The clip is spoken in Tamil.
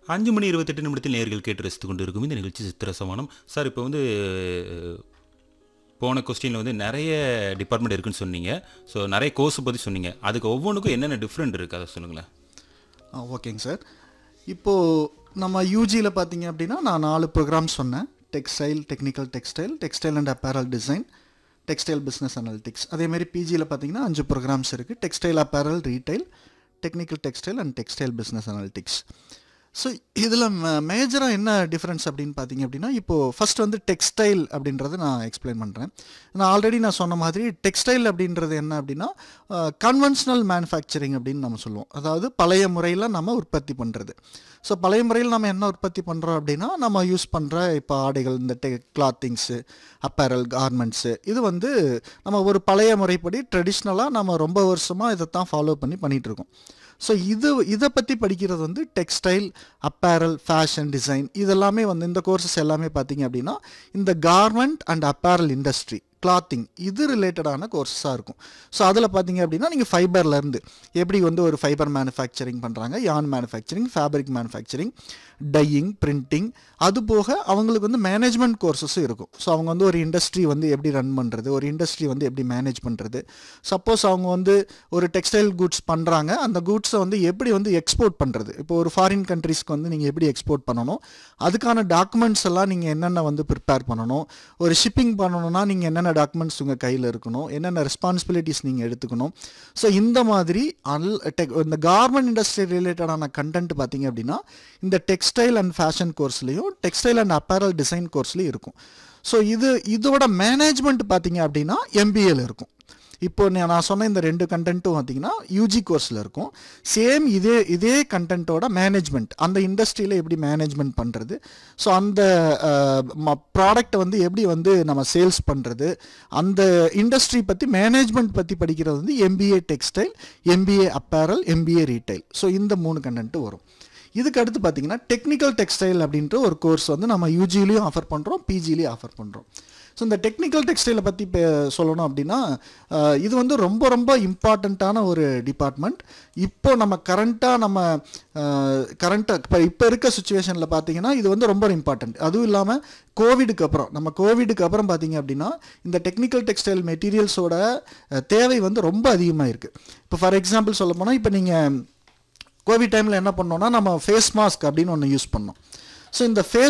அஞ்சு மணி இருபத்தெட்டு நிமிடத்தில் நேர்கள் கேட்டு ரசித்து கொண்டு இருக்கும் இந்த நிகழ்ச்சி சித்திரசமானம் சார் இப்போ வந்து போன கொஸ்டினில் வந்து நிறைய டிபார்ட்மெண்ட் இருக்குன்னு சொன்னீங்க ஸோ நிறைய கோர்ஸ் பற்றி சொன்னீங்க அதுக்கு ஒவ்வொன்றுக்கும் என்னென்ன டிஃப்ரெண்ட் இருக்குது அதை சொல்லுங்களேன் ஆ ஓகேங்க சார் இப்போது நம்ம யூஜியில் பார்த்தீங்க அப்படின்னா நான் நாலு ப்ரோக்ராம் சொன்னேன் textile technical textile textile and apparel design textile business analytics அதேமாதிரி பிஜியில் பார்த்தீங்கன்னா அஞ்சு ப்ரோக்ராம்ஸ் இருக்குது textile apparel retail technical textile and textile business analytics so இதில் மேஜராக என்ன டிஃப்ரென்ஸ் அப்படின்னு பார்த்தீங்க அப்படின்னா இப்போது ஃபர்ஸ்ட் வந்து டெக்ஸ்டைல் அப்படின்றத நான் எக்ஸ்பிளைன் பண்ணுறேன் நான் ஆல்ரெடி நான் சொன்ன மாதிரி டெக்ஸ்டைல் அப்படின்றது என்ன அப்படின்னா கன்வென்ஷனல் மேனுஃபேக்சரிங் அப்படின்னு நம்ம சொல்லுவோம் அதாவது பழைய முறையில் நம்ம உற்பத்தி பண்ணுறது ஸோ பழைய முறையில் நம்ம என்ன உற்பத்தி பண்ணுறோம் அப்படின்னா நம்ம யூஸ் பண்ணுற இப்போ ஆடைகள் இந்த டெ கிளாத்திங்ஸு அப்பேரல் கார்மெண்ட்ஸு இது வந்து நம்ம ஒரு பழைய முறைப்படி ட்ரெடிஷ்னலாக நம்ம ரொம்ப வருஷமாக இதை தான் ஃபாலோ பண்ணி பண்ணிகிட்டு இருக்கோம் ஸோ இது இதை பற்றி படிக்கிறது வந்து டெக்ஸ்டைல் அப்பேரல் ஃபேஷன் டிசைன் இதெல்லாமே வந்து இந்த கோர்சஸ் எல்லாமே பார்த்தீங்க அப்படின்னா இந்த garment and apparel industry clothing இது ரிலேட்டடான கோர்ஸஸாக இருக்கும் ஸோ அதில் பார்த்தீங்க அப்படின்னா நீங்கள் ஃபைபர்லேருந்து எப்படி வந்து ஒரு ஃபைபர் மேனுஃபேக்சரிங் பண்ணுறாங்க yarn manufacturing fabric manufacturing dyeing printing அது போக அவங்களுக்கு வந்து மேனேஜ்மெண்ட் கோர்சஸும் இருக்கும் ஸோ அவங்க வந்து ஒரு இண்டஸ்ட்ரி வந்து எப்படி ரன் பண்ணுறது ஒரு இண்டஸ்ட்ரி வந்து எப்படி மேனேஜ் பண்ணுறது சப்போஸ் அவங்க வந்து ஒரு டெக்ஸ்டைல் குட்ஸ் பண்ணுறாங்க அந்த குட்ஸை வந்து எப்படி வந்து எக்ஸ்போர்ட் பண்ணுறது இப்போ ஒரு ஃபாரின் கண்ட்ரீஸ்க்கு வந்து நீங்கள் எப்படி எக்ஸ்போர்ட் பண்ணணும் அதுக்கான டாக்குமெண்ட்ஸ் எல்லாம் நீங்கள் என்னென்ன வந்து ப்ரிப்பேர் பண்ணணும் ஒரு ஷிப்பிங் பண்ணணும்னா நீங்கள் என்னென்ன டாக்குமெண்ட்ஸ் உங்கள் கையில் இருக்கணும் என்னென்ன ரெஸ்பான்சிபிலிட்டிஸ் நீங்கள் எடுத்துக்கணும் ஸோ இந்த மாதிரி அல் டெக் இந்த கார்மெண்ட் இண்டஸ்ட்ரி ரிலேட்டடான கண்டென்ட் பார்த்தீங்க அப்படின்னா இந்த டெக்ஸ்டைல் அண்ட் ஃபேஷன் கோர்ஸ்லேயும் டெக்ஸ்டைல் அண்ட் அப்பேரல் டிசைன் கோர்ஸ்லேயும் இருக்கும் ஸோ இது இதோட மேனேஜ்மெண்ட் பார்த்தீங்க அப்படின்னா எம்பிஏல இருக்கும் இப்போ நான் நான் சொன்ன இந்த ரெண்டு கண்டென்ட்டும் பார்த்தீங்கன்னா யூஜி கோர்ஸில் இருக்கும் சேம் இதே இதே கண்டென்ட்டோட மேனேஜ்மெண்ட் அந்த இண்டஸ்ட்ரியில் எப்படி மேனேஜ்மெண்ட் பண்ணுறது ஸோ அந்த ப்ராடக்டை வந்து எப்படி வந்து நம்ம சேல்ஸ் பண்ணுறது அந்த இண்டஸ்ட்ரி பற்றி மேனேஜ்மெண்ட் பற்றி படிக்கிறது வந்து MBA textile MBA apparel MBA retail so இந்த மூணு கண்டென்ட்டு வரும் இதுக்கு அடுத்து பார்த்தீங்கன்னா டெக்னிக்கல் டெக்ஸ்டைல் அப்படின்ற ஒரு கோர்ஸ் வந்து நம்ம யூஜிலையும் ஆஃபர் பண்ணுறோம் பிஜிலையும் ஆஃபர் பண்ணுறோம் ஸோ இந்த டெக்னிக்கல் டெக்ஸ்டைலை பற்றி இப்போ சொல்லணும் அப்படின்னா அஹ், இது வந்து ரொம்ப ரொம்ப இம்பார்ட்டண்ட்டான ஒரு டிபார்ட்மெண்ட் இப்போ நம்ம கரண்ட்டாக நம்ம கரண்ட்டாக இப்போ இப்போ இருக்க சுச்சுவேஷனில் பார்த்தீங்கன்னா இது வந்து ரொம்ப இம்பார்ட்டண்ட் அதுவும் இல்லாமல் கோவிடுக்கு அப்புறம் நம்ம கோவிடுக்கு அப்புறம் பார்த்தீங்க அப்படின்னா இந்த டெக்னிக்கல் டெக்ஸ்டைல் மெட்டீரியல்ஸோட அஹ், தேவை வந்து ரொம்ப அதிகமாக இருக்குது இப்போ ஃபார் எக்ஸாம்பிள் சொல்ல போனால் இப்போ நீங்கள் கோவிட் டைமில் என்ன பண்ணோம்னா நம்ம ஃபேஸ் மாஸ்க் அப்படின்னு ஒன்று யூஸ் பண்ணோம் ஸோ இந்த ஃபேஸ்